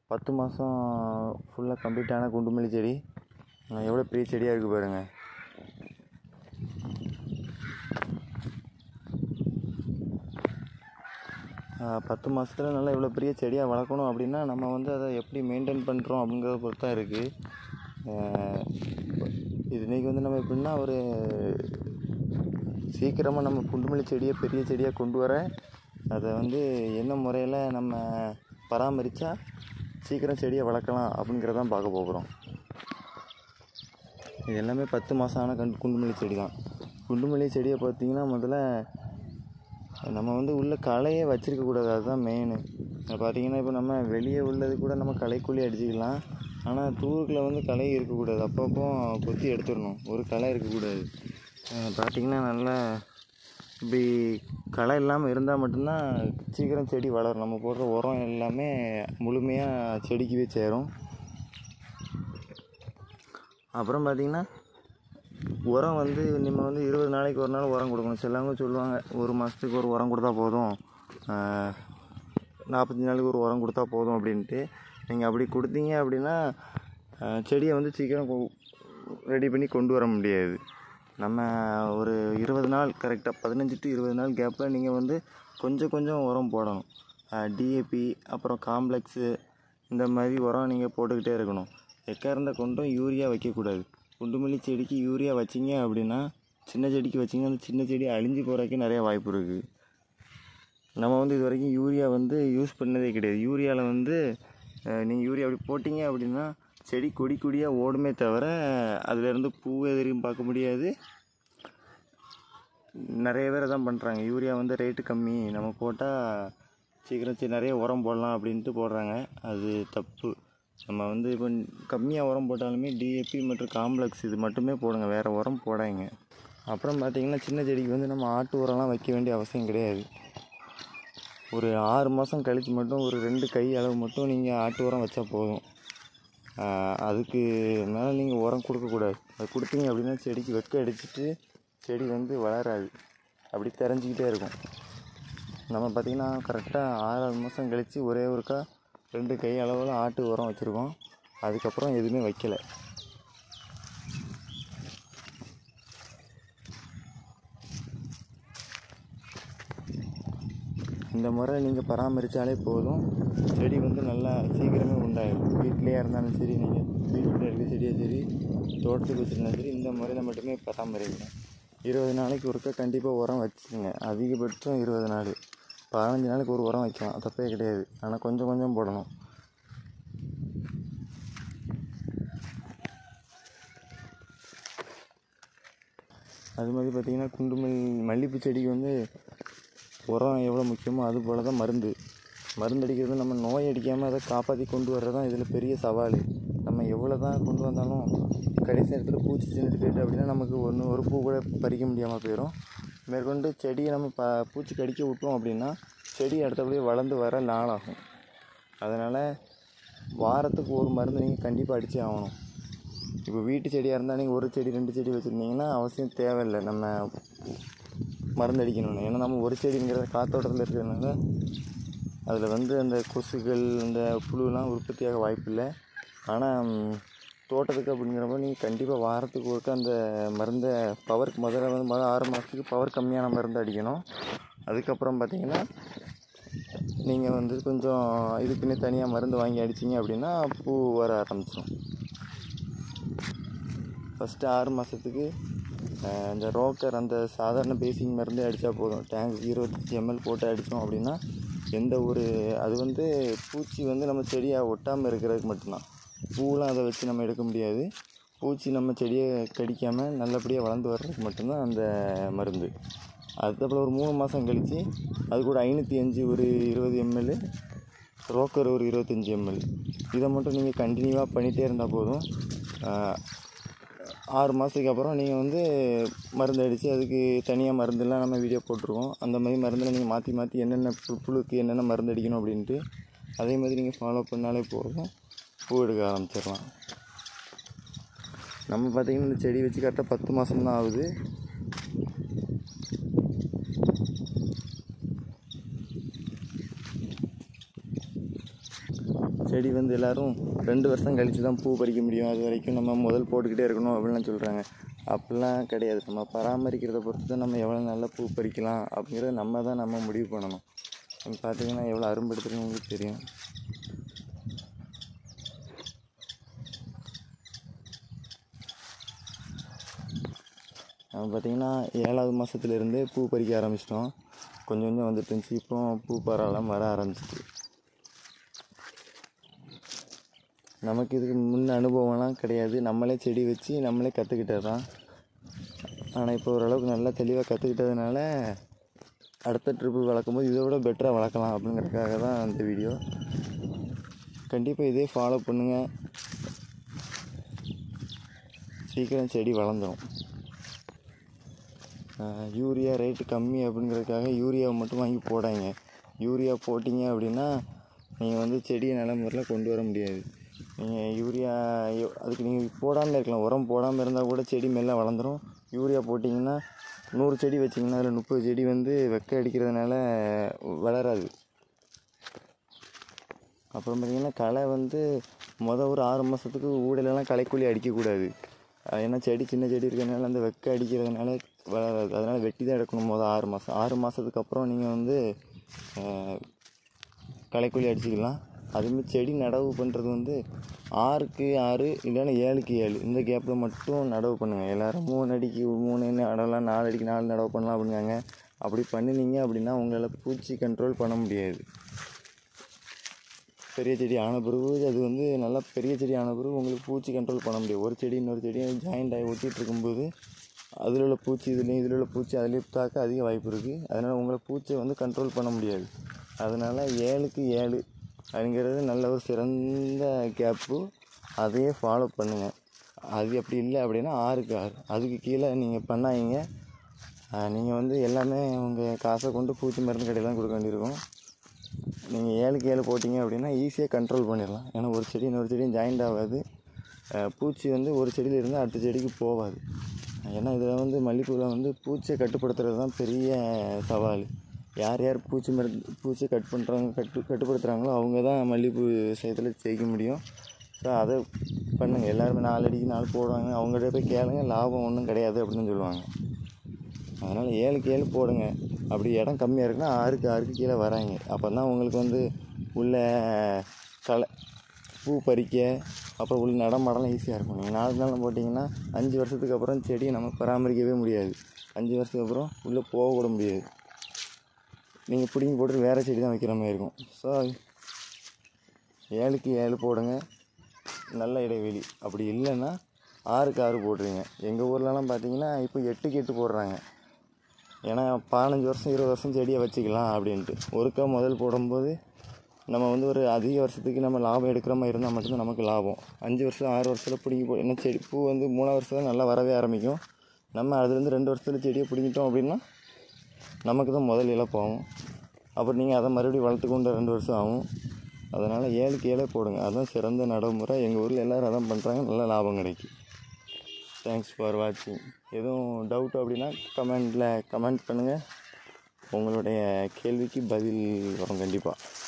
பத்து மாதம் ஃபுல்லாக கம்ப்ளீட்டான குண்டுமல்லி செடி அஹ் எவ்வளோ பெரிய செடியாக இருக்குது பாருங்கள் ஆஹ் பத்து மாதத்துல நல்லா இவ்வளோ பெரிய செடியாக வளர்க்கணும் அப்படின்னா நம்ம வந்து அதை எப்படி மெயின்டைன் பண்ணுறோம் அப்படிங்கிறத பொறுத்து தான் இருக்குது இது இன்றைக்கி வந்து நம்ம எப்படின்னா ஒரு சீக்கிரமாக நம்ம குண்டுமல்லி செடியை பெரிய செடியாக கொண்டு வர அதை வந்து என்ன முறையில் நம்ம பராமரித்தா சீக்கிரம் செடியை வளர்க்கலாம் அப்படிங்கிறதான் பார்க்க போகிறோம் இது எல்லாமே பத்து மாதம் ஆன கண் குண்டுமல்லி செடி தான் குண்டுமல்லி செடியை பார்த்தீங்கன்னா முதல்ல நம்ம வந்து உள்ள களையே வச்சிருக்க கூடாது அதுதான் மெயின் பார்த்தீங்கன்னா இப்போ நம்ம வெளியே உள்ளது கூட நம்ம களைக்குள்ளேயே அடிச்சுக்கலாம் ஆனால் தூருக்குள்ள வந்து களை இருக்கக்கூடாது அப்பப்போ கொத்தி எடுத்துடணும் ஒரு களை இருக்கக்கூடாது அஹ் பார்த்தீங்கன்னா நல்லா இப்படி களை இல்லாமல் இருந்தால் மட்டும்தான் சீக்கிரம் செடி வளரும் நம்ம போடுற உரம் எல்லாமே முழுமையாக செடிக்கவே சேரும் அப்புறம் பார்த்தீங்கன்னா உரம் வந்து நம்ம வந்து இருபது நாளைக்கு ஒரு நாள் உரம் கொடுக்கணும் சிலவங்க சொல்லுவாங்க ஒரு மாதத்துக்கு ஒரு உரம் கொடுத்தா போதும் நாற்பத்தஞ்சு நாளைக்கு ஒரு உரம் கொடுத்தா போதும் அப்படின்ட்டு நீங்கள் அப்படி கொடுத்தீங்க அப்படின்னா ஆஹ் செடியை வந்து சீக்கிரம் ரெடி பண்ணி கொண்டு வர முடியாது நம்ம ஒரு இருபது நாள் கரெக்டாக பதினஞ்சு டு இருபது நாள் கேப்பில் நீங்கள் வந்து கொஞ்சம் கொஞ்சம் உரம் போடணும் டிஏபி அப்புறம் காம்ப்ளெக்ஸு இந்த மாதிரி உரம் நீங்கள் போட்டுக்கிட்டே இருக்கணும் எக்காரந்த கொண்டும் யூரியா வைக்கக்கூடாது குண்டுமல்லி செடிக்கு யூரியா வச்சிங்க அப்படின்னா சின்ன செடிக்கு வச்சிங்க அந்த சின்ன செடி அழிஞ்சு போகிறதுக்கு நிறைய வாய்ப்பு இருக்குது நம்ம வந்து இது வரைக்கும் யூரியா வந்து யூஸ் பண்ணதே கிடையாது யூரியாவில் வந்து நீங்கள் யூரியா அப்படி போட்டிங்க அப்படின்னா செடி கொடி கொடியாக ஓடுமே தவிர அதுலேருந்து பூ எதிரையும் பார்க்க முடியாது நிறைய பேர் அதான் பண்ணுறாங்க யூரியா வந்து ரேட்டு கம்மி நம்ம போட்டால் சீக்கிரம் சரி நிறைய உரம் போடலாம் அப்படின்ட்டு போடுறாங்க அது தப்பு நம்ம வந்து இப்போ கம்மியாக உரம் போட்டாலுமே டிஏபி மற்றும் காம்ப்ளெக்ஸ் இது மட்டுமே போடுங்க வேறு உரம் போடாதீங்க அப்புறம் பார்த்தீங்கன்னா சின்ன செடிக்கு வந்து நம்ம ஆட்டு உரம்லாம் வைக்க வேண்டிய அவசியம் கிடையாது ஒரு ஆறு மாதம் கழித்து மட்டும் ஒரு ரெண்டு கை அளவு மட்டும் நீங்கள் ஆட்டு உரம் வச்சா போதும் ஆஹ் அதுக்கு மேலே நீங்கள் உரம் கொடுக்கக்கூடாது அது கொடுத்தீங்க அப்படின்னா செடிக்கு வெக்க அடிச்சிட்டு செடி வந்து வளராது அப்படி தெரிஞ்சிக்கிட்டே இருக்கும் நம்ம பார்த்திங்கன்னா கரெக்டாக ஆறாவது மாதம் கழித்து ஒரே ஒருக்கா ரெண்டு கை அளவில் ஆட்டு உரம் வச்சுருக்கோம் அதுக்கப்புறம் எதுவுமே வைக்கலை இந்த முறை நீங்கள் பராமரித்தாலே போதும் செடி வந்து நல்லா சீக்கிரமே உண்டாயிடும் வீட்டிலேயே இருந்தாலும் சரி நீங்கள் வீட்டில் இருக்க செடியாக சரி தோட்டத்துக்கு வச்சுருந்தாலும் சரி இந்த முறையில் மட்டுமே பராமரிக்கணும் இருபது நாளைக்கு ஒருக்கா கண்டிப்பாக உரம் வச்சுக்கோங்க அதிகபட்சம் இருபது நாள் பதினஞ்சு நாளைக்கு ஒரு உரம் வைக்கலாம் தப்பே கிடையாது ஆனால் கொஞ்சம் கொஞ்சம் போடணும் அது மாதிரி பார்த்திங்கன்னா குண்டு மல் மல்லிகைப்பூ செடிக்கு வந்து உரம் எவ்வளோ முக்கியமோ அது போல் தான் மருந்து மருந்து அடிக்கிறது நம்ம நோய் அடிக்காமல் அதை காப்பாற்றி கொண்டு வர்றது தான் இதில் பெரிய சவால் நம்ம எவ்வளோ தான் கொண்டு வந்தாலும் கடைசி நேரத்தில் பூச்சி தின்னுட்டு போயிட்டு அப்படின்னா நமக்கு ஒன்று ஒரு பூ கூட பறிக்க முடியாமல் போயிடும் மேற்கொண்டு செடியை நம்ம ப பூச்சி கடிக்க விட்டோம் அப்படின்னா செடி அடுத்தபடியே வளர்ந்து வர நாளாகும் அதனால் வாரத்துக்கு ஒரு மருந்து நீங்கள் கண்டிப்பாக அடிச்சே ஆகணும் இப்போ வீட்டு செடியாக இருந்தால் நீங்கள் ஒரு செடி ரெண்டு செடி வச்சுருந்தீங்கன்னா அவசியம் தேவையில்லை நம்ம மருந்து அடிக்கணும்னு ஏன்னா நம்ம ஒரு செடிங்கிற காத்தோட்டத்தில் இருக்கிறதுனால அதில் வந்து அந்த கொசுக்கள் அந்த புழுலாம் உற்பத்தியாக வாய்ப்பில்லை ஆனால் ம், தோட்டத்துக்கு அப்படிங்கிறப்ப நீங்கள் கண்டிப்பாக வாரத்துக்கு ஒருக்க அந்த மருந்தை பவருக்கு முதல்ல வந்து முதல்ல ஆறு மாதத்துக்கு பவர் கம்மியான மருந்து அடிக்கணும் அதுக்கப்புறம் பார்த்தீங்கன்னா நீங்கள் வந்து கொஞ்சம் இதுக்குன்னே தனியாக மருந்து வாங்கி அடிச்சிங்க அப்படின்னா பூ வர ஆரம்பிச்சிடும் ஃபஸ்ட்டு ஆறு மாதத்துக்கு இந்த ரோக்கர் அந்த சாதாரண பேசிக் மருந்தே அடித்தா போதும் டேங்க் இருபத்தஞ்சி எம்எல் போட்டு அடித்தோம் அப்படின்னா எந்த ஒரு அது வந்து பூச்சி வந்து நம்ம செடியை ஒட்டாமல் இருக்கிறதுக்கு மட்டும்தான் பூவெலாம் அதை வச்சு நம்ம எடுக்க முடியாது பூச்சி நம்ம செடியை கடிக்காமல் நல்லபடியாக வளர்ந்து வர்றதுக்கு மட்டும்தான் அந்த மருந்து அதுக்கப்புறம் ஒரு மூணு மாதம் கழித்து அது கூட ஐநூற்றி அஞ்சு ஒரு இருபது எம்எல் ரோக்கர் ஒரு இருபத்தஞ்சி எம்எல் இதை மட்டும் நீங்கள் கண்டினியூவாக பண்ணிகிட்டே இருந்தால் போதும் ஆஹ், ஆறு மாதத்துக்கு அப்புறம் நீங்கள் வந்து மருந்து அடித்து அதுக்கு தனியாக மருந்தெல்லாம் நம்ம வீடியோ போட்டிருக்கோம் அந்த மாதிரி மருந்தில் நீங்கள் மாற்றி மாற்றி என்னென்ன பு புழுக்கு என்னென்ன மருந்து அடிக்கணும் அப்படின்ட்டு அதே மாதிரி நீங்கள் ஃபாலோ பண்ணாலே போதும் பூ எடுக்க ஆரம்பிச்சிடலாம் நம்ம பார்த்திங்கன்னா இந்த செடி வச்சு கரெக்டாக பத்து மாதம் தான் ஆகுது செடி வந்து எல்லோரும் ரெண்டு வருஷம் கழித்து தான் பூ பறிக்க முடியும் அது வரைக்கும் நம்ம முதல் போட்டுக்கிட்டே இருக்கணும் அப்படின்லாம் சொல்கிறாங்க அப்படிலாம் கிடையாது நம்ம பராமரிக்கிறத பொறுத்து தான் நம்ம எவ்வளோ நல்லா பூ பறிக்கலாம் அப்படிங்கிறத நம்ம தான் நம்ம முடிவு பண்ணணும் இப்போ பார்த்தீங்கன்னா எவ்வளோ அரும்பெடுத்துருன்னு உங்களுக்கு தெரியும் நம்ம பார்த்திங்கன்னா ஏழாவது மாதத்துலேருந்தே பூ பறிக்க ஆரம்பிச்சிட்டோம் கொஞ்சம் கொஞ்சம் வந்துட்டு இருந்துச்சு இப்போ பூ பரவலாம் வர ஆரம்பிச்சிச்சு நமக்கு இதுக்கு முன்ன அனுபவம்லாம் கிடையாது நம்மளே செடி வச்சு நம்மளே கற்றுக்கிட்டது தான் ஆனால் இப்போ ஓரளவுக்கு நல்லா தெளிவாக கற்றுக்கிட்டதுனால அடுத்த ட்ரிப்பு வளர்க்கும் போது இதை விட பெட்டராக வளர்க்கலாம் அப்படிங்கிறதுக்காக தான் இந்த வீடியோ கண்டிப்பாக இதே ஃபாலோ பண்ணுங்கள் சீக்கிரம் செடி வளர்ந்துடும் யூரியா ரேட்டு கம்மி அப்படிங்கிறதுக்காக யூரியாவை மட்டும் வாங்கி போடாங்க யூரியா போட்டிங்க அப்படின்னா நீங்கள் வந்து செடியை நல்ல முறையில் கொண்டு வர முடியாது நீங்கள் யூரியா எவ்- அதுக்கு நீங்கள் போடாமல் இருக்கலாம் உரம் போடாமல் இருந்தால் கூட செடி மெல்ல வளர்ந்துடும் யூரியா போட்டிங்கன்னா நூறு செடி வச்சிங்கன்னா அதில் முப்பது செடி வந்து வெக்கை அடிக்கிறதுனால வளராது அப்புறம் பார்த்தீங்கன்னா களை வந்து மொதல் ஒரு ஆறு மாதத்துக்கு ஊடையிலலாம் களைக்கொல்லி அடிக்கக்கூடாது அது ஏன்னா செடி சின்ன செடி இருக்கிறதுனால அந்த வெக்கை அடிக்கிறதுனால வளராது அதனால் வெட்டி தான் எடுக்கணும் மொதல் ஆறு மாதம் ஆறு மாதத்துக்கு அப்புறம் நீங்கள் வந்து ஆஹ், களைக்கொல்லி அடிச்சுக்கலாம் அதுமாதிரி செடி நடவு பண்ணுறது வந்து ஆறுக்கு ஆறு இல்லைன்னா ஏழுக்கு ஏழு இந்த கேப்பில் மட்டும் நடவு பண்ணுங்கள் எல்லோரும் மூணு அடிக்கு மூணு நடலாம் நாலு அடிக்கு நாலு நடவு பண்ணலாம் அப்படிங்காங்க அப்படி பண்ணினீங்க அப்படின்னா உங்களால் பூச்சி கண்ட்ரோல் பண்ண முடியாது பெரிய செடி ஆன பிறகு அது வந்து நல்லா பெரிய செடி ஆன பிறகு உங்களுக்கு பூச்சி கண்ட்ரோல் பண்ண முடியும் ஒரு செடி இன்னொரு செடியும் ஜாயிண்ட் ஆகி ஒட்டிகிட்டு இருக்கும்போது அதில் உள்ள பூச்சி இதுலேயும் இதில் உள்ள பூச்சி அதுலேயும் தாக்க அதிக வாய்ப்பு இருக்குது அதனால் உங்களை பூச்சியை வந்து கண்ட்ரோல் பண்ண முடியாது அதனால் ஏழுக்கு ஏழு அப்படிங்கிறது நல்ல ஒரு சிறந்த கேப்பு அதையே ஃபாலோ பண்ணுங்கள் அது அப்படி இல்லை அப்படின்னா ஆறுக்கு ஆறு அதுக்கு கீழே நீங்கள் பண்ணாதீங்க நீங்கள் வந்து எல்லாமே உங்கள் காசை கொண்டு பூச்சி மருந்து கடையில் தான் கொடுக்க வேண்டியிருக்கும் நீங்கள் ஏழுக்கு ஏழு போட்டிங்க அப்படின்னா ஈஸியாக கண்ட்ரோல் பண்ணிடலாம் ஏன்னா ஒரு செடி இன்னொரு செடியும் ஜாயிண்ட் ஆகாது அஹ் பூச்சி வந்து ஒரு செடியில் இருந்து அடுத்த செடிக்கு போகாது ஏன்னா இதில் வந்து மல்லிகைப்பூவில் வந்து பூச்சியை கட்டுப்படுத்துறது தான் பெரிய சவால் யார் யார் பூச்சி மருந்து பூச்சியை கட் பண்ணுறாங்க கட்டு கட்டுப்படுத்துகிறாங்களோ அவங்க தான் மல்லிகைப்பூ விஷயத்தில் ஜெயிக்க முடியும் ஸோ அதை பண்ணுங்கள் எல்லாருமே நாலு அடிக்கு நாலு போடுவாங்க அவங்கள்ட்ட போய் கேளுங்க லாபம் ஒன்றும் கிடையாது அப்படின்னு சொல்லுவாங்க அதனால் ஏழுக்கு ஏழு போடுங்க அப்படி இடம் கம்மியாக இருக்குன்னா ஆறுக்கு ஆறுக்கு கீழே வராங்க அப்போ தான் உங்களுக்கு வந்து உள்ள களை பூ பறிக்க அப்புறம் உள்ள நடமாடலாம் ஈஸியாக இருக்கும் நீங்கள் நாலு நாள் போட்டிங்கன்னா அஞ்சு வருஷத்துக்கு அப்புறம் செடியை நம்ம பராமரிக்கவே முடியாது அஞ்சு வருஷத்துக்கு அப்புறம் உள்ளே போக கூட முடியாது நீங்கள் பிடிங்கி போட்டு வேறு செடி தான் வைக்கிற மாதிரி இருக்கும் ஸோ ஏழுக்கு ஏழு போடுங்க நல்ல இடைவெளி அப்படி இல்லைன்னா ஆறுக்கு ஆறு போடுறீங்க எங்கள் ஊர்லலாம் பார்த்தீங்கன்னா இப்போ எட்டுக்கு எட்டு போடுறாங்க ஏன்னா பதினஞ்சு வருஷம் இருபது வருஷம் செடியை வச்சுக்கலாம் அப்படின்ட்டு ஒருக்கா முதல் போடும்போது நம்ம வந்து ஒரு அதிக வருஷத்துக்கு நம்ம லாபம் எடுக்கிற மாதிரி இருந்தால் மட்டும்தான் நமக்கு லாபம் அஞ்சு வருஷம் ஆறு வருஷத்தில் பிடிங்கி போ என்ன செடி பூ வந்து மூணாவது வருஷத்துல நல்லா வரவே ஆரம்பிக்கும் நம்ம அதுலேருந்து ரெண்டு வருஷத்தில் செடியை பிடிங்கிட்டோம் அப்படின்னா நமக்கு தான் முதல் இழப்பாகும் அப்புறம் நீங்கள் அதை மறுபடியும் வளர்த்து கொண்டு ரெண்டு வருஷம் ஆகும் அதனால் ஏழுக்கு ஏழே போடுங்க அதுதான் சிறந்த நடைமுறை எங்கள் ஊரில் எல்லோரும் அதான் பண்ணுறாங்க நல்ல லாபம் கிடைக்கும் தேங்க்ஸ் ஃபார் வாட்சிங் எதுவும் டவுட் அப்படின்னா கமெண்டில் கமெண்ட் பண்ணுங்கள் உங்களுடைய கேள்விக்கு பதில் வரும் கண்டிப்பாக